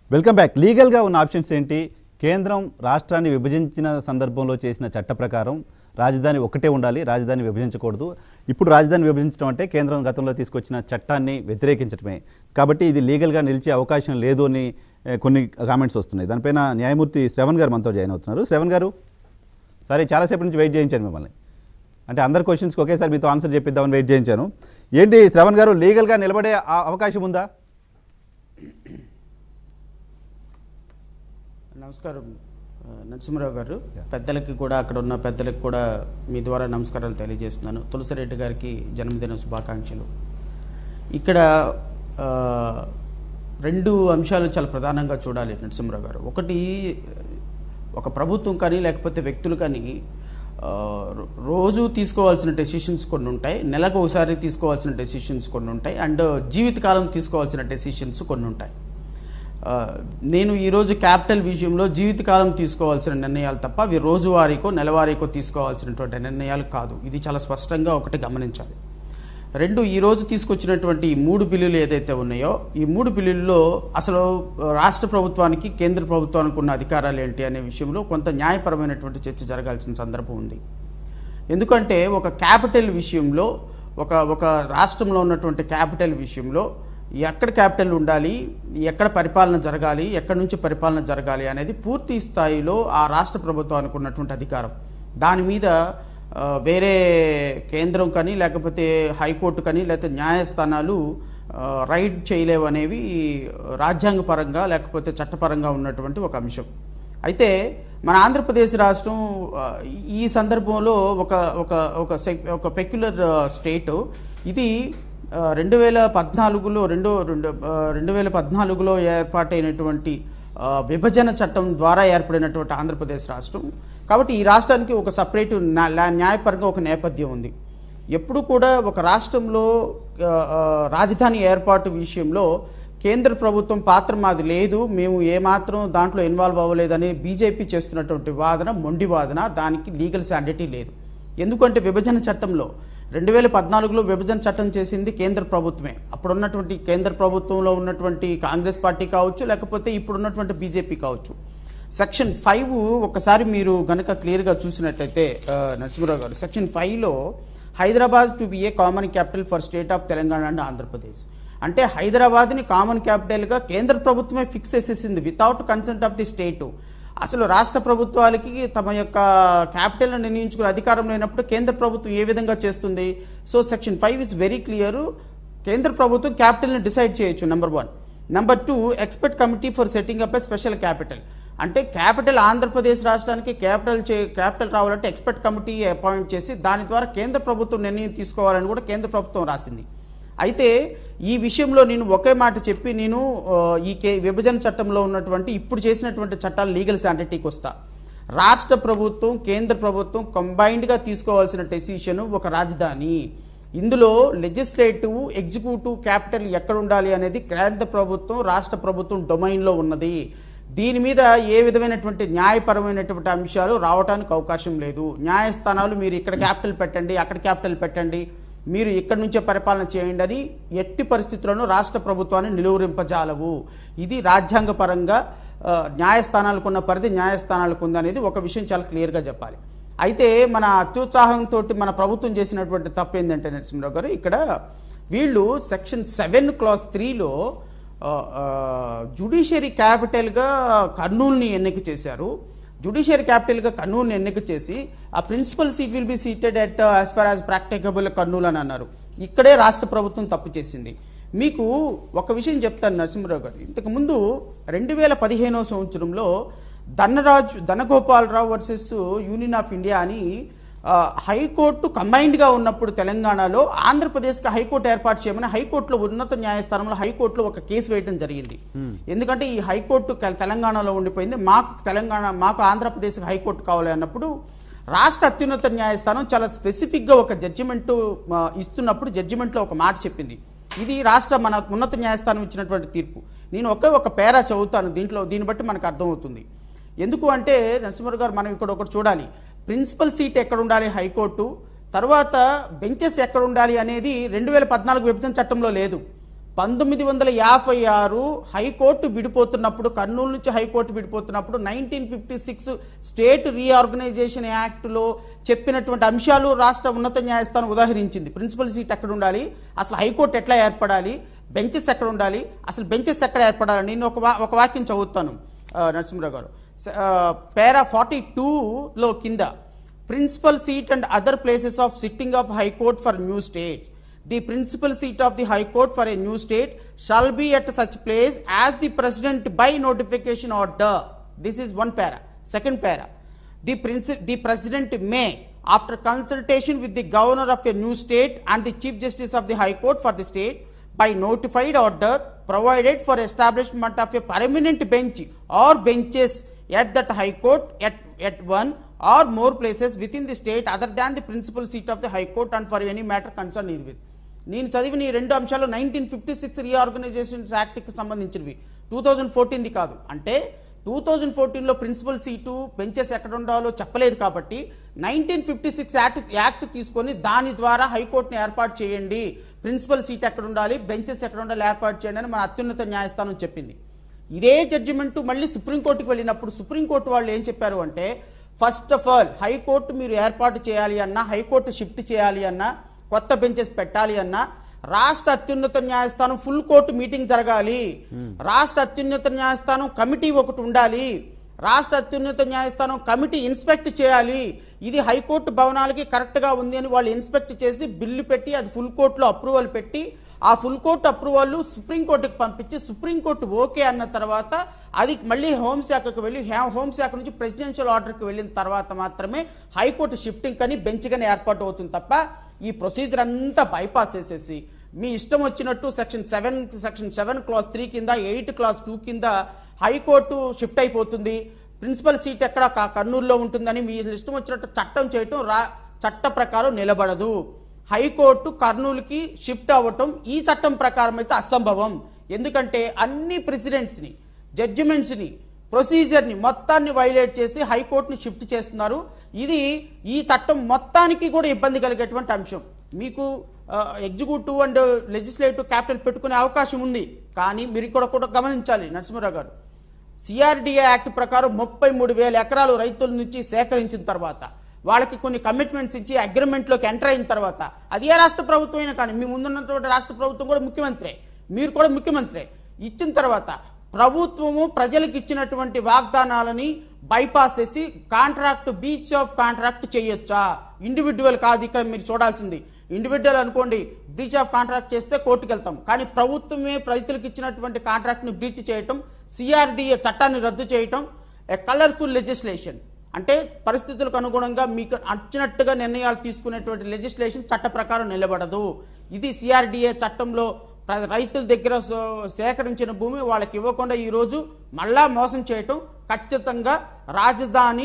Welcome back లీగల్గా ఉన్న options ఏంటి కేంద్రం రాష్ట్రాన్ని విభజించిన సందర్భంలో చేసిన చట్ట ప్రకారం రాజధాని ఒకటే ఉండాలి రాజధాని విభజించకూడదు ఇప్పుడు రాజధాని విభజించడం అంటే కేంద్రం గతంలో తీసుకొచ్చిన చట్టాన్ని వ్యతిరేకించడమే కాబట్టి ఇది లీగల్గా నిలిచే అవకాశం లేదు అని ఏ, కొన్ని కామెంట్స్ వస్తున్నాయి దానిపైన న్యాయమూర్తి శ్రవణ్ గారు మనతో జాయిన్ అవుతున్నారు శ్రవణ్ గారు సరే చాలాసేపు నుంచి వెయిట్ చేయించాను మిమ్మల్ని అంటే అందరి క్వశ్చన్స్కి ఒకేసారి మీతో ఆన్సర్ చెప్పిద్దామని వెయిట్ చేయించాను ఏంటి శ్రవణ్ గారు లీగల్గా నిలబడే ఆ- అవకాశం ఉందా నమస్కారం ఆ, నరసింహరావు గారు పెద్దలకి కూడా అక్కడ ఉన్న పెద్దలకి కూడా మీ ద్వారా నమస్కారాలు తెలియజేస్తున్నాను తులసిరెడ్డి గారికి జన్మదిన శుభాకాంక్షలు ఇక్కడ ఆ, రెండు అంశాలు చాలా ప్రధానంగా చూడాలి నరసింహరావు గారు ఒకటి ఒక ప్రభుత్వం కానీ లేకపోతే వ్యక్తులు కానీ ఆ, రో- రోజు తీసుకోవాల్సిన డెసిషన్స్ కొన్ని ఉంటాయి నెలకు ఒకసారి తీసుకోవాల్సిన డెసిషన్స్ కొన్ని ఉంటాయి అండ్ జీవితకాలం తీసుకోవాల్సిన డెసిషన్స్ కొన్ని ఉంటాయి ఆ, నేను ఈరోజు క్యాపిటల్ విషయంలో జీవితకాలం తీసుకోవాల్సిన నిర్ణయాలు తప్ప అవి రోజువారీకో నెలవారీకో తీసుకోవాల్సినటువంటి నిర్ణయాలు కాదు ఇది చాలా స్పష్టంగా ఒకటి గమనించాలి రెండు ఈరోజు తీసుకొచ్చినటువంటి ఈ మూడు బిల్లులు ఏదైతే ఉన్నాయో ఈ మూడు బిల్లుల్లో అసలు రాష్ట్ర ప్రభుత్వానికి కేంద్ర ప్రభుత్వానికి ఉన్న అధికారాలు ఏంటి అనే విషయంలో కొంత న్యాయపరమైనటువంటి చర్చ జరగాల్సిన సందర్భం ఉంది ఎందుకంటే ఒక క్యాపిటల్ విషయంలో ఒక ఒక రాష్ట్రంలో ఉన్నటువంటి క్యాపిటల్ విషయంలో ఎక్కడ క్యాపిటల్ ఉండాలి ఎక్కడ పరిపాలన జరగాలి ఎక్కడి నుంచి పరిపాలన జరగాలి అనేది పూర్తి స్థాయిలో ఆ రాష్ట్ర ప్రభుత్వానికి ఉన్నటువంటి అధికారం దాని మీద ఆ, వేరే కేంద్రం కానీ లేకపోతే హైకోర్టు కానీ లేకపోతే న్యాయస్థానాలు ఆ, రైడ్ చేయలేవు అనేవి రాజ్యాంగపరంగా లేకపోతే చట్టపరంగా ఉన్నటువంటి ఒక అంశం అయితే మన ఆంధ్రప్రదేశ్ రాష్ట్రం ఆ, ఈ సందర్భంలో ఒక ఒక ఒక సెక్- ఒక పెక్యులర్ స్టేట్ ఇది రెండు వేల పద్నాలుగులో రెండో రెండు ఆ, రెండు వేల పద్నాలుగులో ఏర్పాటైనటువంటి ఆ, విభజన చట్టం ద్వారా ఏర్పడినటువంటి ఆంధ్రప్రదేశ్ రాష్ట్రం కాబట్టి ఈ రాష్ట్రానికి ఒక సపరేట్ న్యాయపరంగా ఒక నేపథ్యం ఉంది ఎప్పుడు కూడా ఒక రాష్ట్రంలో ఆ, ఆ, రాజధాని ఏర్పాటు విషయంలో కేంద్ర ప్రభుత్వం పాత్ర మాది లేదు మేము ఏమాత్రం దాంట్లో ఇన్వాల్వ్ అవ్వలేదని బీజేపీ చేస్తున్నటువంటి వాదన మొండి వాదన దానికి లీగల్ శాండిటీ లేదు ఎందుకంటే విభజన చట్టంలో రెండు వేల పద్నాలుగులో విభజన చట్టం చేసింది కేంద్ర ప్రభుత్వమే అప్పుడు ఉన్నటువంటి కేంద్ర ప్రభుత్వంలో ఉన్నటువంటి కాంగ్రెస్ పార్టీ కావచ్చు లేకపోతే ఇప్పుడు ఉన్నటువంటి బీజేపీ కావచ్చు సెక్షన్ ఫైవ్ ఒకసారి మీరు గనక క్లియర్గా చూసినట్టయితే ఆ, నరసింహరావు గారు సెక్షన్ ఫైవ్లో Hyderabad to be a common capital for state of Telangana and Andhra Pradesh అంటే హైదరాబాద్ని కామన్ క్యాపిటల్గా కేంద్ర ప్రభుత్వమే ఫిక్స్ చేసేసింది without consent of the state అసలు రాష్ట్ర ప్రభుత్వాలకి తమ యొక్క క్యాపిటల్ను నిర్ణయించుకునే అధికారం లేనప్పుడు కేంద్ర ప్రభుత్వం ఏ విధంగా చేస్తుంది so section five is very clear కేంద్ర ప్రభుత్వం క్యాపిటల్ని డిసైడ్ చేయొచ్చు number one number two expert committee for setting up a special capital అంటే క్యాపిటల్ ఆంధ్రప్రదేశ్ రాష్ట్రానికి క్యాపిటల్ చే క్యాపిటల్ రావాలంటే ఎక్స్పర్ట్ కమిటీ అపాయింట్ చేసి దాని ద్వారా కేంద్ర ప్రభుత్వం నిర్ణయం తీసుకోవాలని కూడా కేంద్ర ప్రభుత్వం రాసింది అయితే ఈ విషయంలో నేను ఒకే మాట చెప్పి నేను ఆ, ఈ కే విభజన చట్టంలో ఉన్నటువంటి ఇప్పుడు చేసినటువంటి చట్టాలు లీగల్ శాంటిటీకి వస్తా రాష్ట్ర ప్రభుత్వం కేంద్ర ప్రభుత్వం కంబైన్డ్గా తీసుకోవాల్సిన డెసిషన్ ఒక రాజధాని ఇందులో లెజిస్లేటివ్ ఎగ్జిక్యూటివ్ క్యాపిటల్ ఎక్కడ ఉండాలి అనేది కేంద్ర ప్రభుత్వం రాష్ట్ర ప్రభుత్వం డొమైన్లో ఉన్నది దీని మీద ఏ విధమైనటువంటి న్యాయపరమైనటువంటి అంశాలు రావడానికి అవకాశం లేదు న్యాయస్థానాలు మీరు ఇక్కడ క్యాపిటల్ పెట్టండి అక్కడ క్యాపిటల్ పెట్టండి మీరు ఇక్కడి నుంచే పరిపాలన చేయండి అని ఎట్టి పరిస్థితుల్లోనూ రాష్ట్ర ప్రభుత్వాన్ని నిలువరింపజాలవు ఇది రాజ్యాంగపరంగా ఆ, న్యాయస్థానాలకు ఉన్న పరిధి న్యాయస్థానాలకు ఉందనేది ఒక విషయం చాలా క్లియర్గా చెప్పాలి అయితే మన అత్యుత్సాహంతో మన ప్రభుత్వం చేసినటువంటి తప్పు ఏంటంటే నరసింహరావు గారు ఇక్కడ వీళ్ళు సెక్షన్ సెవెన్ క్లాస్ త్రీలో జుడిషియరీ క్యాపిటల్గా కర్నూలుని ఎన్నిక చేశారు జుడిషియరీ క్యాపిటల్గా కర్నూలుని ఎన్నిక చేసి ఆ principal seat will be seated at as far as practicable Kurnool అని అన్నారు ఇక్కడే రాష్ట్ర ప్రభుత్వం తప్పు చేసింది మీకు ఒక విషయం చెప్తాను నరసింహరావు గారు ఇంతకుముందు రెండు వేల పదిహేనవ సంవత్సరంలో Dhanaraju Dhanagopalarao versus union of India అని ఆ, హైకోర్టు కంబైన్డ్గా ఉన్నప్పుడు తెలంగాణలో ఆంధ్రప్రదేశ్కి హైకోర్టు ఏర్పాటు చేయమని హైకోర్టులో ఉన్నత న్యాయస్థానంలో హైకోర్టులో ఒక కేసు వేయడం జరిగింది ఎందుకంటే ఈ హైకోర్టు కె- తెలంగాణలో ఉండిపోయింది మాకు తెలంగాణ మాకు ఆంధ్రప్రదేశ్కి హైకోర్టు కావాలి అన్నప్పుడు రాష్ట్ర అత్యున్నత న్యాయస్థానం చాలా స్పెసిఫిక్గా ఒక జడ్జిమెంట్ ఇస్తున్నప్పుడు జడ్జిమెంట్లో ఒక మాట చెప్పింది ఇది రాష్ట్ర మన ఉన్నత న్యాయస్థానం ఇచ్చినటువంటి తీర్పు నేను ఒకే ఒక పేరా చదువుతాను దీంట్లో దీన్ని బట్టి మనకు అర్థమవుతుంది ఎందుకు అంటే నరసింహరావు గారు మనం ఇక్కడ ఒకటి చూడాలి ప్రిన్సిపల్ సీట్ ఎక్కడ ఉండాలి హైకోర్టు తర్వాత బెంచెస్ ఎక్కడ ఉండాలి అనేది రెండు వేల పద్నాలుగు విభజన చట్టంలో లేదు పంతొమ్మిది వందల యాభై ఆరు హైకోర్టు విడిపోతున్నప్పుడు కర్నూలు నుంచి హైకోర్టు విడిపోతున్నప్పుడు nineteen fifty six state reorganisation యాక్ట్లో చెప్పినటువంటి అంశాలు రాష్ట్ర ఉన్నత న్యాయస్థానం ఉదాహరించింది ప్రిన్సిపల్ సీట్ ఎక్కడ ఉండాలి అసలు హైకోర్టు ఎట్లా ఏర్పడాలి బెంచెస్ ఎక్కడ ఉండాలి అసలు బెంచెస్ ఎక్కడ ఏర్పడాలి నేను ఒక వా- ఒక వాక్యం చదువుతాను ఆ, నరసింహరావు గారు పేరా ఫార్టీ టూలో కింద principal seat and other places of sitting of high court for new state the principal seat of the high court for a new state shall be at such place as the president by notification order this is one para second para The, princi- the president may, after consultation with the governor of a new state and the chief justice of the high court for the state, by notified order, provided for establishment of a permanent bench or benches at that high court at, at one or more places within the state other than the principal seat of the high court and for any matter concerned herewith. నేను చదివిన ఈ రెండు అంశాలు nineteen fifty six reorganisations యాక్ట్కి సంబంధించినవి two thousand ఫోర్టీన్ది కాదు అంటే టూ థౌజండ్ ఫోర్టీన్లో ప్రిన్సిపల్ సీటు బెంచెస్ ఎక్కడ ఉండాలో చెప్పలేదు కాబట్టి nineteen fifty six act act తీసుకొని దాని ద్వారా హైకోర్టుని ఏర్పాటు చేయండి ప్రిన్సిపల్ సీట్ ఎక్కడ ఉండాలి బెంచెస్ ఎక్కడ ఉండాలి ఏర్పాటు చేయండి అని మన అత్యున్నత న్యాయస్థానం చెప్పింది ఇదే జడ్జిమెంట్ మళ్ళీ సుప్రీంకోర్టుకి వెళ్ళినప్పుడు సుప్రీంకోర్టు వాళ్ళు ఏం చెప్పారు అంటే ఫస్ట్ ఆఫ్ ఆల్ హైకోర్టు మీరు ఏర్పాటు చేయాలి అన్నా హైకోర్టు షిఫ్ట్ చేయాలి అన్నా కొత్త బెంచెస్ పెట్టాలి అన్నా రాష్ట్ర అత్యున్నత న్యాయస్థానం ఫుల్ కోర్టు మీటింగ్ జరగాలి రాష్ట్ర అత్యున్నత న్యాయస్థానం కమిటీ ఒకటి ఉండాలి రాష్ట్ర అత్యున్నత న్యాయస్థానం కమిటీ ఇన్స్పెక్ట్ చేయాలి ఇది హైకోర్టు భవనాలకి కరెక్ట్గా ఉంది అని వాళ్ళు ఇన్స్పెక్ట్ చేసి బిల్లు పెట్టి అది ఫుల్ కోర్టులో అప్రూవల్ పెట్టి ఆ ఫుల్ కోర్టు అప్రూవల్ సుప్రీంకోర్టుకి పంపించి సుప్రీంకోర్టు ఓకే అన్న తర్వాత అది మళ్ళీ హోంశాఖకు వెళ్ళి హే- హోంశాఖ నుంచి ప్రెసిడెన్షియల్ ఆర్డర్కి వెళ్ళిన తర్వాత మాత్రమే హైకోర్టు షిఫ్టింగ్ కానీ బెంచ్ కానీ ఏర్పాటు అవుతుంది తప్ప ఈ ప్రొసీజర్ అంతా బైపాస్ చేసేసి మీ ఇష్టం వచ్చినట్టు section seven section seven clause three కింద ఎయిట్ క్లాస్ టూ కింద హైకోర్టు షిఫ్ట్ అయిపోతుంది ప్రిన్సిపల్ సీట్ ఎక్కడ క- కర్నూలులో ఉంటుందని మీ ఇష్టం వచ్చినట్టు చట్టం చేయటం రా చట్ట ప్రకారం నిలబడదు హైకోర్టు కర్నూలుకి షిఫ్ట్ అవ్వటం ఈ చట్టం ప్రకారం అయితే అసంభవం ఎందుకంటే అన్ని ప్రెసిడెంట్స్ని జడ్జిమెంట్స్ని ప్రొసీజర్ని మొత్తాన్ని వైలేట్ చేసి హైకోర్టుని షిఫ్ట్ చేస్తున్నారు ఇది ఈ చట్టం మొత్తానికి కూడా ఇబ్బంది కలిగేటువంటి అంశం మీకు ఎగ్జిక్యూటివ్ అండ్ లెజిస్లేటివ్ క్యాపిటల్ పెట్టుకునే అవకాశం ఉంది కానీ మీరు ఇక్కడ కూడా గమనించాలి నరసింహరావు గారు సిఆర్డిఏ యాక్ట్ ప్రకారం ముప్పై మూడు వేల ఎకరాలు రైతుల నుంచి సేకరించిన తర్వాత వాళ్ళకి కొన్ని కమిట్మెంట్స్ ఇచ్చి అగ్రిమెంట్లోకి ఎంటర్ అయిన తర్వాత అది ఏ రాష్ట్ర ప్రభుత్వం అయినా కానీ మీ ముందున్నటువంటి రాష్ట్ర ప్రభుత్వం కూడా ముఖ్యమంత్రే మీరు కూడా ముఖ్యమంత్రే ఇచ్చిన తర్వాత ప్రభుత్వము ప్రజలకు ఇచ్చినటువంటి వాగ్దానాలని బైపాస్ చేసి కాంట్రాక్ట్ బీచ్ ఆఫ్ కాంట్రాక్ట్ చేయొచ్చా ఇండివిజువల్ కాదు ఇక్కడ మీరు చూడాల్సింది ఇండివిజువల్ అనుకోండి బ్రీచ్ ఆఫ్ కాంట్రాక్ట్ చేస్తే కోర్టుకు వెళ్తాం కానీ ప్రభుత్వమే రైతులకు ఇచ్చినటువంటి కాంట్రాక్ట్ని బ్రీచ్ చేయటం సిఆర్డిఏ చట్టాన్ని రద్దు చేయటం ఏ కలర్ఫుల్ లెజిస్లేషన్ అంటే పరిస్థితులకు అనుగుణంగా మీకు నచ్చినట్టుగా నిర్ణయాలు తీసుకునేటువంటి లెజిస్లేషన్ చట్ట ప్రకారం నిలబడదు ఇది సిఆర్డిఏ చట్టంలో ప్ర- రైతుల దగ్గర సో- సేకరించిన భూమి వాళ్ళకి ఇవ్వకుండా ఈరోజు మళ్ళా మోసం చేయటం ఖచ్చితంగా రాజధాని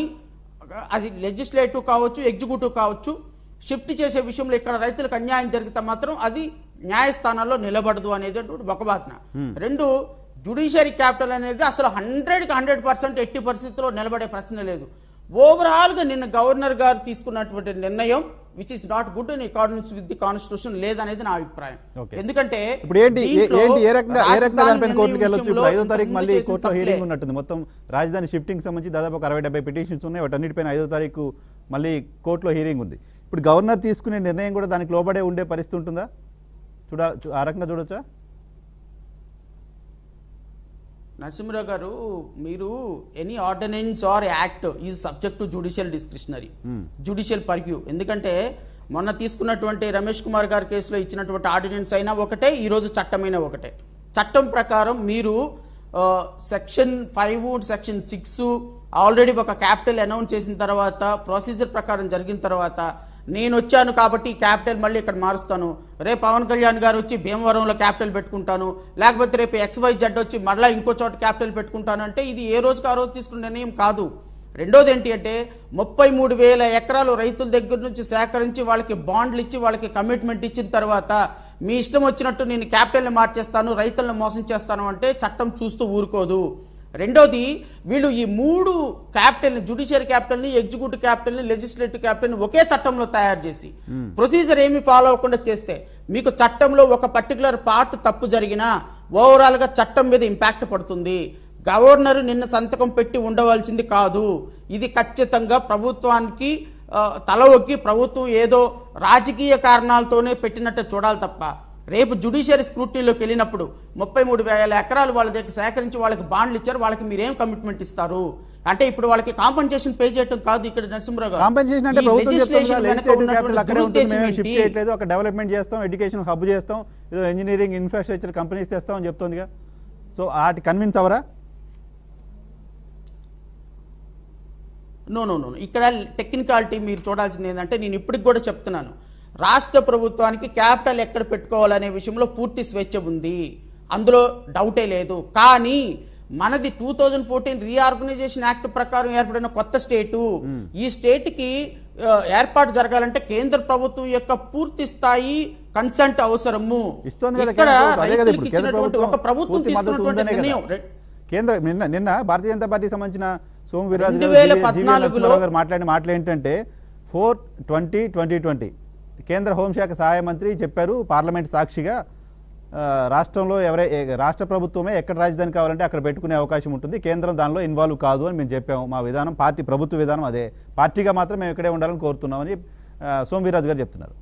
అది లెజిస్లేటివ్ కావచ్చు ఎగ్జిక్యూటివ్ కావచ్చు షిఫ్ట్ చేసే విషయంలో ఇక్కడ రైతులకు అన్యాయం జరిగితే మాత్రం అది న్యాయస్థానాల్లో నిలబడదు అనేది ఒక వాదన రెండు జుడిషియరీ క్యాపిటల్ అనేది అసలు హండ్రెడ్కి హండ్రెడ్ పర్సెంట్ ఎట్టి పరిస్థితుల్లో నిలబడే ప్రశ్న లేదు ఓవరాల్గా నిన్న గవర్నర్ గారు తీసుకున్నటువంటి నిర్ణయం which is not good in accordance with the constitution లేదనేది నా అభిప్రాయం Okay. ఎందుకంటే ఇప్పుడు ఏంటి ఏ- దీంట్లో ఏంటి ఏ రకంగా ఏ రకంగా రాజధాని దానిపైన కోర్టుకి నిర్ణయం వెళ్ళొచ్చు ఇప్పుడు ఐదో విషయంలో తారీఖు మళ్ళీ ఇంతకుముందు కోర్టులో చేసిన హీరింగ్ తప్పులే. ఉన్నట్టుంది మొత్తం రాజధాని షిఫ్టింగ్ సంబంధించి దాదాపు ఒక అరవై డెబ్బై పిటిషన్స్ ఉన్నాయి వాటన్నిటిపైన ఐదో తారీఖు మళ్ళీ కోర్టులో హీరింగ్ ఉంది ఇప్పుడు గవర్నర్ తీసుకునే నిర్ణయం కూడా దానికి లోబడే ఉండే పరిస్థితి ఉంటుందా చూడ చూ- ఆ రకంగా చూడొచ్చా నరసింహరావు గారు మీరు any ordinance or act is subject to judicial discretionary judicial purview ఎందుకంటే మొన్న తీసుకున్నటువంటి రమేష్ కుమార్ గారి కేసులో ఇచ్చినటువంటి ఆర్డినెన్స్ అయినా ఒకటే ఈరోజు చట్టమైనా ఒకటే చట్టం ప్రకారం మీరు section five section six already ఒక క్యాపిటల్ అనౌన్స్ చేసిన తర్వాత ప్రొసీజర్ ప్రకారం జరిగిన తర్వాత నేను వచ్చాను కాబట్టి ఈ క్యాపిటల్ మళ్ళీ ఇక్కడ మారుస్తాను రేపు పవన్ కళ్యాణ్ గారు వచ్చి భీమవరంలో క్యాపిటల్ పెట్టుకుంటాను లేకపోతే రేపు ఎక్స్వై జెడ్ వచ్చి మళ్ళీ ఇంకో చోట క్యాపిటల్ పెట్టుకుంటాను అంటే ఇది ఏ రోజుకి ఆ రోజు తీసుకున్న నిర్ణయం కాదు రెండోది ఏంటి అంటే ముప్పై మూడు వేల ఎకరాలు రైతుల దగ్గర నుంచి సేకరించి వాళ్ళకి బాండ్లు ఇచ్చి వాళ్ళకి కమిట్మెంట్ ఇచ్చిన తర్వాత మీ ఇష్టం వచ్చినట్టు నేను క్యాపిటల్ని మార్చేస్తాను రైతులను మోసం చేస్తాను అంటే చట్టం చూస్తూ ఊరుకోదు రెండోది వీళ్ళు ఈ మూడు క్యాపిటల్ని జుడిషియరీ క్యాపిటల్ని ఎగ్జిక్యూటివ్ క్యాపిటల్ని లెజిస్లేటివ్ క్యాపిటల్ని ఒకే చట్టంలో తయారు చేసి ప్రొసీజర్ ఏమి ఫాలో అవ్వకుండా చేస్తే మీకు చట్టంలో ఒక పర్టికులర్ పార్ట్ తప్పు జరిగినా ఓవరాల్గా చట్టం మీద ఇంపాక్ట్ పడుతుంది గవర్నర్ నిన్న సంతకం పెట్టి ఉండవలసింది కాదు ఇది ఖచ్చితంగా ప్రభుత్వానికి ఆ, తల ఒగ్గి ప్రభుత్వం ఏదో రాజకీయ కారణాలతోనే పెట్టినట్టే చూడాలి తప్ప రేపు జుడిషియరీ స్క్రూటీలోకి వెళ్ళినప్పుడు ముప్పై మూడు వేల ఎకరాలు వాళ్ళ దగ్గర సేకరించి వాళ్ళకి బాండ్లు ఇచ్చారు వాళ్ళకి మీరేం కమిట్మెంట్ ఇస్తారు అంటే ఇప్పుడు వాళ్ళకి కాంపన్సేషన్ పే చేయడం కాదు ఇక్కడ నరసింహరావు గారు. కాంపెన్సేషన్ అంటే ఈ ప్రభుత్వం చెప్తుంది legislation కదా, వెనక legislative ఉన్నటువంటి capital అక్కడే ఉంటుంది దురుద్దేశం మేము షిఫ్ట్ ఏంటి? చేయట్లేదు ఒక డెవలప్మెంట్ చేస్తాం ఎడ్యుకేషన్ హబ్ చేస్తాం ఏదో ఇంజనీరింగ్ ఇన్ఫ్రాస్ట్రక్చర్ కంపెనీస్ తెస్తాం అని చెప్తుందిగా సో వాటి కన్విన్స్ అవరా నో నో నో ఇక్కడ టెక్నికాలిటీ మీరు చూడాల్సింది ఏంటంటే నేను ఇప్పటికి కూడా చెప్తున్నాను రాష్ట్ర ప్రభుత్వానికి క్యాపిటల్ ఎక్కడ పెట్టుకోవాలనే విషయంలో పూర్తి స్వేచ్ఛ ఉంది అందులో డౌటే లేదు కానీ మనది two thousand fourteen reorganisation act ప్రకారం ఏర్పడిన కొత్త స్టేటు ఈ స్టేట్కి ఆ, ఏర్పాటు జరగాలంటే కేంద్ర ప్రభుత్వం యొక్క పూర్తి స్థాయి కన్సెంట్ అవసరము ఇస్తోంది కదా ఇక్కడ కేంద్ర ప్రభుత్వం. అదే కదా రైతులకు ఇప్పుడు కేంద్ర ఇచ్చినటువంటి ప్రభుత్వం ఒక ప్రభుత్వం పూర్తి మద్దతు తీసుకున్నటువంటి ఉందనే కదా. నిర్ణయం రె- కేంద్ర నిన్న నిన్న భారతీయ జనతా పార్టీకి సంబంధించిన సోము వీర్రాజు గారు, 2014 జీవీ నరసింహారావు గారు మాట్లాడిన మాటలు ఏంటంటే ఫోర్ ట్వంటీ ట్వంటీ ట్వంటీ కేంద్ర హోంశాఖ సహాయ మంత్రి చెప్పారు పార్లమెంట్ సాక్షిగా ఆ, రాష్ట్రంలో ఎవరై ఏ- రాష్ట్ర ప్రభుత్వమే ఎక్కడ రాజధాని కావాలంటే అక్కడ పెట్టుకునే అవకాశం ఉంటుంది కేంద్రం దానిలో ఇన్వాల్వ్ కాదు అని మేము చెప్పాము మా విధానం పార్టీ ప్రభుత్వ విధానం అదే పార్టీగా మాత్రం మేము ఇక్కడే ఉండాలని కోరుతున్నామని ఆ, సోము వీర్రాజు గారు చెప్తున్నారు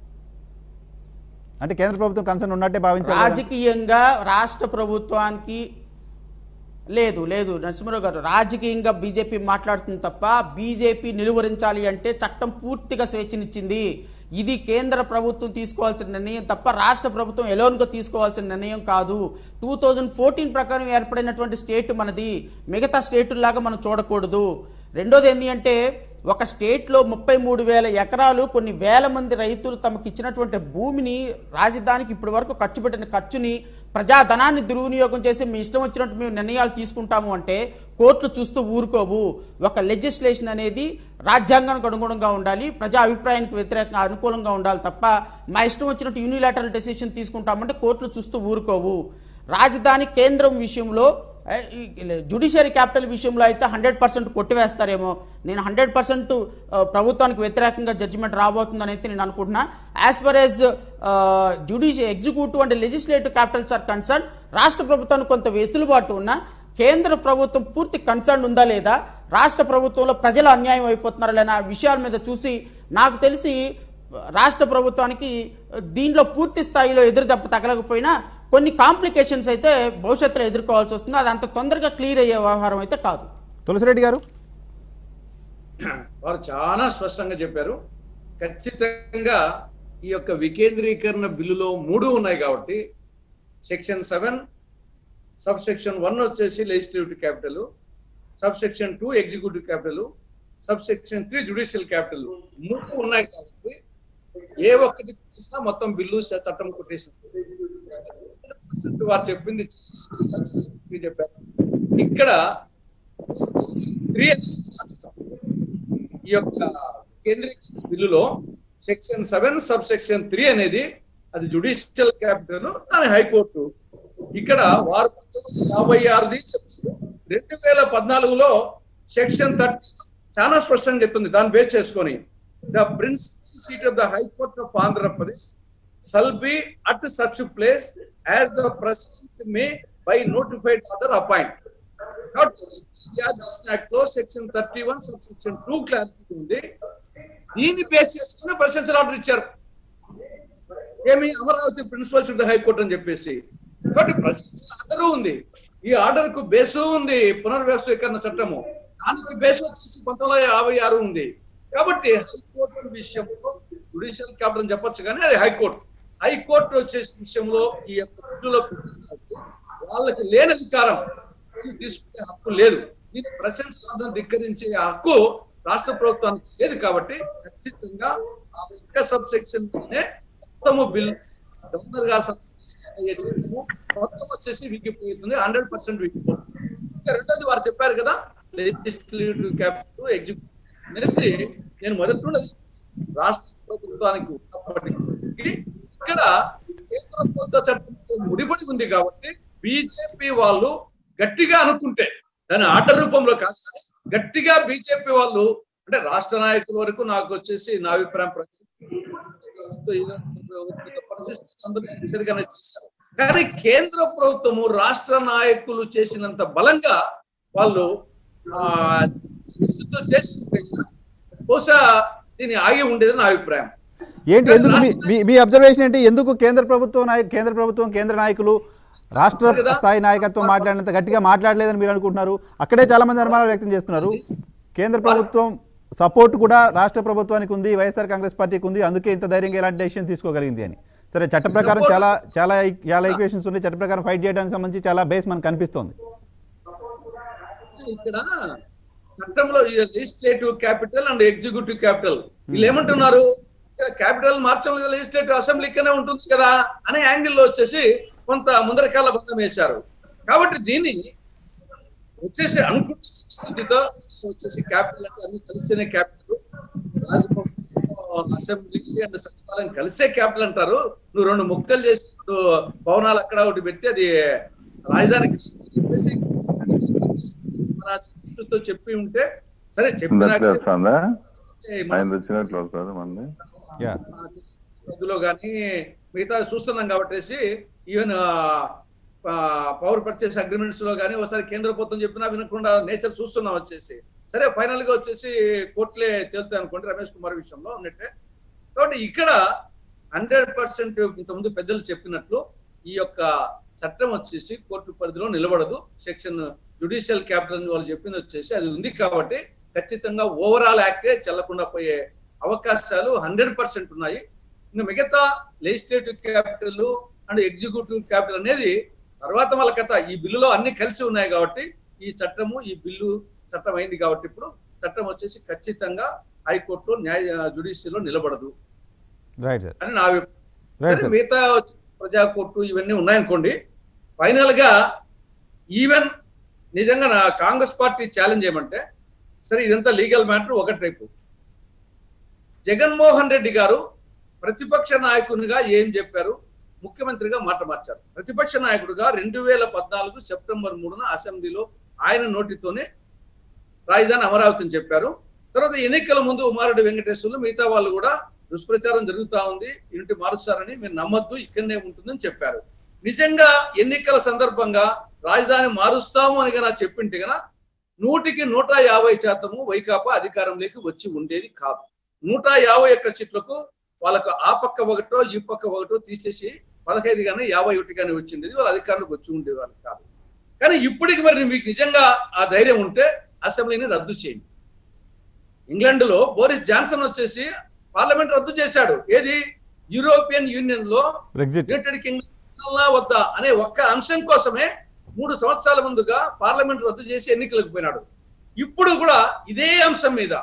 అంటే కేంద్ర ప్రభుత్వం కన్సర్న్ ఉన్నట్టే భావించాలి కదా? రాజకీయంగా రాష్ట్ర ప్రభుత్వానికి లేదు లేదు నరసింహరావు గారు రాజకీయంగా బీజేపీ మాట్లాడుతుంది తప్ప బీజేపీ నిలువరించాలి అంటే చట్టం పూర్తిగా స్వేచ్ఛనిచ్చింది ఇది కేంద్ర ప్రభుత్వం తీసుకోవాల్సిన నిర్ణయం తప్ప రాష్ట్ర ప్రభుత్వం ఎలోన్గా తీసుకోవాల్సిన నిర్ణయం కాదు టూ థౌజండ్ ఫోర్టీన్ ప్రకారం ఏర్పడినటువంటి స్టేట్ మనది మిగతా స్టేటుల్లాగా మనం చూడకూడదు రెండోది ఏంటి అంటే ఒక స్టేట్లో ముప్పై మూడు వేల ఎకరాలు కొన్ని వేల మంది రైతులు తమకు ఇచ్చినటువంటి భూమిని రాజధానికి ఇప్పటి వరకు ఖర్చు పెట్టిన ఖర్చుని ప్రజాధనాన్ని దుర్వినియోగం చేసి మీ ఇష్టం వచ్చినట్టు మేము నిర్ణయాలు తీసుకుంటాము అంటే కోర్టులు చూస్తూ ఊరుకోవు ఒక లెజిస్లేషన్ అనేది రాజ్యాంగానికి అనుగుణంగా ఉండాలి ప్రజా అభిప్రాయానికి వ్యతిరేకంగా అనుకూలంగా ఉండాలి తప్ప మా ఇష్టం వచ్చినట్టు యూనిలాటరల్ డెసిషన్ తీసుకుంటామంటే కోర్టులు చూస్తూ ఊరుకోవు రాజధాని కేంద్రం విషయంలో ఏ, ఈ జ్యుడిషియరీ క్యాపిటల్ విషయంలో అయితే హండ్రెడ్ పర్సెంట్ కొట్టివేస్తారేమో నేను హండ్రెడ్ పర్సెంట్ ప్రభుత్వానికి వ్యతిరేకంగా జడ్జిమెంట్ రాబోతుందని అయితే నేను అనుకుంటున్నా as far as judicial executive and legislative capitals are concern రాష్ట్ర ప్రభుత్వానికి కొంత వెసులుబాటు ఉన్నా కేంద్ర ప్రభుత్వం పూర్తి కన్సర్న్ ఉందా లేదా రాష్ట్ర ప్రభుత్వంలో ప్రజలు అన్యాయం అయిపోతున్నారా లేనా విషయాల మీద చూసి నాకు తెలిసి రాష్ట్ర ప్రభుత్వానికి దీంట్లో పూర్తి స్థాయిలో ఎదురు దెబ్బ తగలకపోయినా కొన్ని కాంప్లికేషన్స్ అయితే భవిష్యత్తులో ఎదుర్కోవాల్సి వస్తుంది అది అంత తొందరగా క్లియర్ అయ్యే వ్యవహారం అయితే కాదు తులసిరెడ్డి గారు వారు చాలా స్పష్టంగా చెప్పారు ఖచ్చితంగా ఈ యొక్క వికేంద్రీకరణ బిల్లులో మూడు ఉన్నాయి కాబట్టి section seven sub section one వచ్చేసి legislative capital sub section two executive capital sub section three judicial capital మూడు ఉన్నాయి కాబట్టి ఏ ఒక్కటి చూసినా మొత్తం బిల్లు చట్టం కొట్టేసింది వారు చెప్పింది చెప్పారు ఇక్కడ త్రీ ఈ యొక్క కేంద్రీకరణ బిల్లులో section seven sub section three అనేది అది జుడిషియల్ క్యాపిటల్ దాని హైకోర్టు ఇక్కడ వారు పంతొమ్మిది వందల యాభై ఆరుది చెప్తారు రెండు వేల పద్నాలుగులో సెక్షన్ థర్టీ చాలా స్పష్టంగా చెప్తుంది దాన్ని బేస్ చేసుకొని the principal seat of the high court of Andhra Pradesh shall be at such place as the president may by notified order appoint. కాబట్టి యాక్ట్ లో section thirty one section two clarity ఉంది దీన్ని బేస్ చేసుకుని ప్రెసిడెన్షియల్ ఆర్డర్ ఇచ్చారు ఏమి Amaravati principal to high court అని చెప్పేసి కాబట్టి ప్రెసిడెన్షియల్ ఆర్డర్ ఉంది ఈ ఆర్డర్ కు బేసు ఉంది పునర్వ్యవస్థీకరణ చట్టము దానికి బేస్ వచ్చేసి పంతొమ్మిది వందల యాభై ఆరు ఉంది కాబట్టి హైకోర్టు విషయంలో జుడిషియల్ క్యాపిటల్ అని చెప్పొచ్చు కానీ అది హైకోర్టు హైకోర్టు వచ్చేసి విషయంలో ఈ యొక్క బిల్లులో పెట్టింది కాబట్టి వాళ్ళకి లేని అధికారం ఇది తీసుకునే హక్కు లేదు దీన్ని ప్రశంసలు ధిక్కరించే హక్కు రాష్ట్ర ప్రభుత్వానికి లేదు కాబట్టి ఖచ్చితంగా ఆ ఒక్క సబ్ సెక్షన్ మొత్తము బిల్ గవర్నర్ గారు సంతకం అయ్యే చట్టము మొత్తం వచ్చేసి విగిపోతుంది హండ్రెడ్ పర్సెంట్ విగిపోతుంది ఇంకా రెండోది వారు చెప్పారు కదా లెజిస్లేటివ్ క్యాపిటల్ ఎగ్జిక్యూటివ్ అనేది నేను మొదటి నుండి రాష్ట్ర ప్రభుత్వానికి ఉన్నప్పటికీ ఇక్కడ కేంద్ర ప్రభుత్వ చట్టంతో ముడిపడి ఉంది కాబట్టి బీజేపీ వాళ్ళు గట్టిగా అనుకుంటే దాని ఆర్డర్ రూపంలో కాదు కానీ గట్టిగా బీజేపీ వాళ్ళు అంటే రాష్ట్ర నాయకుల వరకు నాకు వచ్చేసి నా అభిప్రాయం ప్రకారం పరిస్థితి అందరూ సిన్సియర్గానే చేశారు కానీ కేంద్ర ప్రభుత్వము రాష్ట్ర నాయకులు చేసినంత బలంగా వాళ్ళు ఆ చికిత్సతో చేసి బహుశా దీన్ని ఆగి ఉండేది నా అభిప్రాయం ఏంటి ఎందుకు మీ- మీ మీ అబ్జర్వేషన్ ఏంటి ఎందుకు కేంద్ర ప్రభుత్వం నాయ కేంద్ర ప్రభుత్వం కేంద్ర నాయకులు రాష్ట్ర స్థాయి నాయకత్వం మాట్లాడినంత గట్టిగా మాట్లాడలేదని మీరు అనుకుంటున్నారు అక్కడే చాలా మంది అనుమానాలు వ్యక్తం చేస్తున్నారు కేంద్ర ప్రభుత్వం సపోర్ట్ కూడా రాష్ట్ర ప్రభుత్వానికి ఉంది వైఎస్ఆర్ కాంగ్రెస్ పార్టీకి ఉంది అందుకే ఇంత ధైర్యంగా ఇలాంటి డెసిషన్ తీసుకోగలిగింది అని సరే చట్ట ప్రకారం చాలా చాలా చాలా ఈక్వేషన్స్ ఉన్నాయి చట్ట ప్రకారం ఫైట్ చేయడానికి సంబంధించి చాలా బేస్ మనకు కనిపిస్తోంది ఇక్కడ చట్టంలో legislative capital and executive capital వీళ్ళు ఏమంటున్నారు ఇక్కడ క్యాపిటల్ మార్చడం లెజిస్లేటివ్ అసెంబ్లీకనే ఉంటుంది కదా అనే యాంగిల్లో వచ్చేసి కొంత ముందరకాల బంధం వేశారు కాబట్టి దీన్ని వచ్చేసి అనుకుంటే చిత్తశుద్ధితో వచ్చేసి క్యాపిటల్ అంటే అన్ని కలిస్తేనే క్యాపిటల్ రాజభవన్ అసెంబ్లీ అండ్ సచివాలయం కలిసే క్యాపిటల్ అంటారు నువ్వు రెండు ముక్కలు చేసి రెండు భవనాలు అక్కడ ఒకటి పెట్టి అది రాజధానికి చెప్పేసి మన చిత్తశుద్ధితో చెప్పి ఉంటే సరే చెప్పినా ఇందట్లో వస్తుందా కానీ మన ఆయన వచ్చినట్లు వస్తుంది మంది యా అందులో కానీ మిగతా చూస్తున్నాం కాబట్టి ఈవెన్ పవర్ పర్చేస్ అగ్రిమెంట్స్ లో కానీ ఒకసారి కేంద్ర ప్రభుత్వం చెప్పినా వినకుండా నేచర్ చూస్తున్నాం వచ్చేసి సరే ఫైనల్ గా వచ్చేసి కోర్టులే తేలుతాయి అనుకోండి రమేష్ కుమార్ విషయంలో ఉన్నట్టే కాబట్టి ఇక్కడ హండ్రెడ్ పర్సెంట్ ఇంతకుముందు పెద్దలు చెప్పినట్లు ఈ యొక్క చట్టం వచ్చేసి కోర్టు పరిధిలో నిలబడదు సెక్షన్ జుడిషియల్ క్యాపిటల్ అని వాళ్ళు చెప్పింది వచ్చేసి అది ఉంది కాబట్టి ఖచ్చితంగా ఓవరాల్ యాక్టే చెల్లకుండా పోయే అవకాశాలు హండ్రెడ్ పర్సెంట్ ఉన్నాయి ఇంకా మిగతా legislative capital and executive capital అనేది తర్వాత వాళ్ళ కథ ఈ బిల్లులో అన్ని కలిసి ఉన్నాయి కాబట్టి ఈ చట్టము ఈ బిల్లు చట్టం అయింది కాబట్టి ఇప్పుడు చట్టం వచ్చేసి ఖచ్చితంగా హైకోర్టులో న్యాయ జుడిషియల్లో నిలబడదు రైట్ సార్ అని నా అభిప్రాయం రైట్ సరే, సార్ మిగతా వచ్చి ప్రజా కోర్టు ఇవన్నీ ఉన్నాయనుకోండి ఫైనల్ గా ఈవెన్ నిజంగా నా కాంగ్రెస్ పార్టీ ఛాలెంజ్ ఏమంటే సరే ఇదంతా లీగల్ మ్యాటర్ ఒకటి రేపు జగన్మోహన్ రెడ్డి గారు ప్రతిపక్ష నాయకునిగా ఏం చెప్పారు ముఖ్యమంత్రిగా మాట మార్చారు ప్రతిపక్ష నాయకుడిగా రెండు వేల పద్నాలుగు సెప్టెంబర్ మూడున అసెంబ్లీలో ఆయన నోటితోనే రాజధాని అమరావతిని చెప్పారు తర్వాత ఎన్నికల ముందు ఉమారెడ్డి వెంకటేశ్వర్లు మిగతా వాళ్ళు కూడా దుష్ప్రచారం జరుగుతా ఉంది ఇంటి మారుస్తారని మీరు నమ్మద్దు ఇక్కడనే ఉంటుందని చెప్పారు నిజంగా ఎన్నికల సందర్భంగా రాజధాని మారుస్తాము అని గనా చెప్పింటే గన నూటికి నూట యాభై శాతము వైకాపా అధికారంలోకి వచ్చి ఉండేది కాదు నూట యాభై ఒక్క సీట్లకు వాళ్ళకు ఆ పక్క ఒకటో ఈ పక్క ఒకటో తీసేసి పదహైదు కానీ యాభై ఒకటి కానీ వచ్చిండేది వాళ్ళ అధికారంలోకి వచ్చి ఉండేవాళ్ళు కాదు కానీ ఇప్పటికి మరి మీకు నిజంగా ఆ ధైర్యం ఉంటే అసెంబ్లీని రద్దు చేయండి ఇంగ్లాండ్ లో బోరిస్ జాన్సన్ వచ్చేసి పార్లమెంట్ రద్దు చేశాడు ఏది యూరోపియన్ యూనియన్ లో బ్రెగ్జిట్ యునైటెడ్ కింగ్డమ్ ఉండాలా వద్దా అనే ఒక్క అంశం కోసమే మూడు సంవత్సరాల ముందుగా పార్లమెంట్ రద్దు చేసి ఎన్నికలకు పోయినాడు ఇప్పుడు కూడా ఇదే అంశం మీద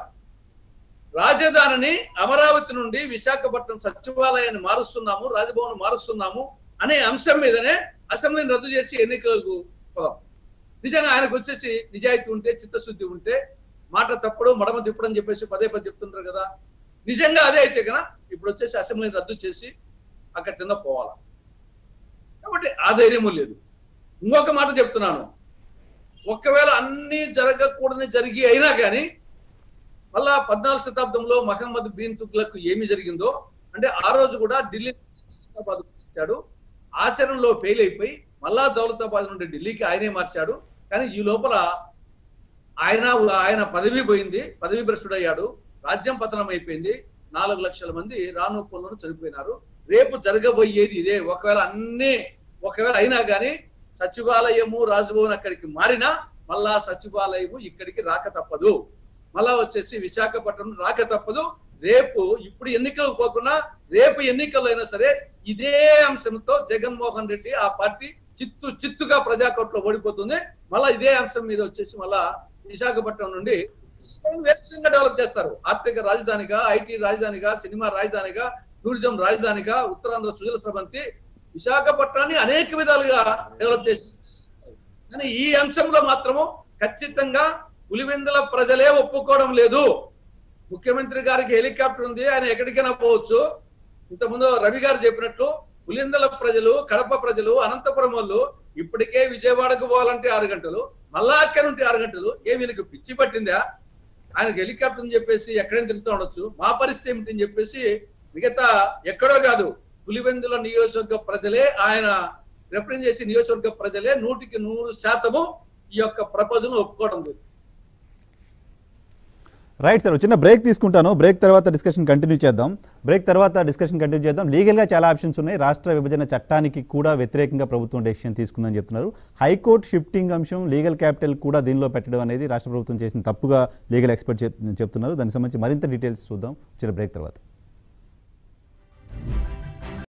రాజధానిని అమరావతి నుండి విశాఖపట్నం సచివాలయాన్ని మారుస్తున్నాము రాజభవన్ మారుస్తున్నాము అనే అంశం మీదనే అసెంబ్లీని రద్దు చేసి ఎన్నికలకు పోదాం నిజంగా ఆయనకు వచ్చేసి నిజాయితీ ఉంటే చిత్తశుద్ధి ఉంటే మాట తప్పడు మడమ తిప్పడు అని చెప్పేసి పదే పదే చెప్తుంటారు కదా నిజంగా అదే అయితే కనుక ఇప్పుడు వచ్చేసి అసెంబ్లీని రద్దు చేసి అక్కడ కింద పోవాలా కాబట్టి ఆ ధైర్యము లేదు ఇంకొక మాట చెప్తున్నాను ఒకవేళ అన్ని జరగకూడని జరిగి అయినా కానీ మళ్ళా పద్నాలుగు శతాబ్దంలో మహమ్మద్ బిన్ తుగ్లక్ ఏమి జరిగిందో అంటే ఆ రోజు కూడా ఢిల్లీ దౌలతాబాద్ మార్చాడు ఆచరణలో ఫెయిల్ అయిపోయి మళ్ళా దౌలతాబాద్ నుండి ఢిల్లీకి ఆయనే మార్చాడు కానీ ఈ లోపల ఆయన ఆయన పదవి పోయింది పదవి భ్రష్టుడయ్యాడు రాజ్యం పతనం అయిపోయింది నాలుగు లక్షల మంది రాను పనులను చనిపోయినారు రేపు జరగబోయేది ఇదే ఒకవేళ అన్ని ఒకవేళ అయినా కానీ సచివాలయము రాజభవన్ అక్కడికి మారినా మళ్ళా సచివాలయము ఇక్కడికి రాక తప్పదు మళ్ళా వచ్చేసి విశాఖపట్నం రాక తప్పదు రేపు ఇప్పుడు ఎన్నికలకు పోకుండా రేపు ఎన్నికల్లో అయినా సరే ఇదే అంశంతో జగన్మోహన్ రెడ్డి ఆ పార్టీ చిత్తు చిత్తుగా ప్రజాకోట్లో ఓడిపోతుంది మళ్ళా ఇదే అంశం మీద వచ్చేసి మళ్ళా విశాఖపట్నం నుండి వేరే విధంగా డెవలప్ చేస్తారు ఆర్థిక రాజధానిగా ఐటీ రాజధానిగా సినిమా రాజధానిగా టూరిజం రాజధానిగా ఉత్తరాంధ్ర సుజల స్రవంతి విశాఖపట్నాన్ని అనేక విధాలుగా డెవలప్ చేసి కానీ ఈ అంశంలో మాత్రము ఖచ్చితంగా పులివెందుల ప్రజలే ఒప్పుకోవడం లేదు ముఖ్యమంత్రి గారికి హెలికాప్టర్ ఉంది ఆయన ఎక్కడికైనా పోవచ్చు ఇంతకుముందు రవి గారు చెప్పినట్లు పులివెందుల ప్రజలు కడప ప్రజలు అనంతపురం వాళ్ళు ఇప్పటికే విజయవాడకు పోవాలంటే ఆరు గంటలు మళ్ళా అక్కడ నుండి ఆరు గంటలు ఏ వీళ్ళకి పిచ్చి పట్టిందా ఆయనకి హెలికాప్టర్ అని చెప్పేసి ఎక్కడైనా తిరుగుతూ ఉండొచ్చు మా పరిస్థితి ఏమిటి అని చెప్పేసి మిగతా ఎక్కడో కాదు పులివెందుల నియోజకవర్గ ప్రజలే ఆయన రిప్రజెంట్ చేసి నియోజకవర్గ ప్రజలే నూటికి నూరు శాతము ఈ యొక్క ప్రపోజల్ ఒప్పుకోవడం లేదు రైట్ సార్ చిన్న బ్రేక్ తీసుకుంటాను బ్రేక్ తర్వాత డిస్కషన్ కంటిన్యూ చేద్దాం బ్రేక్ తర్వాత డిస్కషన్ కంటిన్యూ చేద్దాం లీగల్గా చాలా ఆప్షన్స్ ఉన్నాయి రాష్ట్ర విభజన చట్టానికి కూడా వ్యతిరేకంగా ప్రభుత్వం డెసిషన్ తీసుకుందని చెప్తున్నారు హైకోర్టు షిఫ్టింగ్ అంశం లీగల్ క్యాపిటల్ కూడా దీనిలో పెట్టడం అనేది రాష్ట్ర ప్రభుత్వం చేసిన తప్పుగా లీగల్ ఎక్స్పర్ట్ చెప్తున్నారు దానికి సంబంధించి మరింత డీటెయిల్స్ చూద్దాం చిన్న బ్రేక్ తర్వాత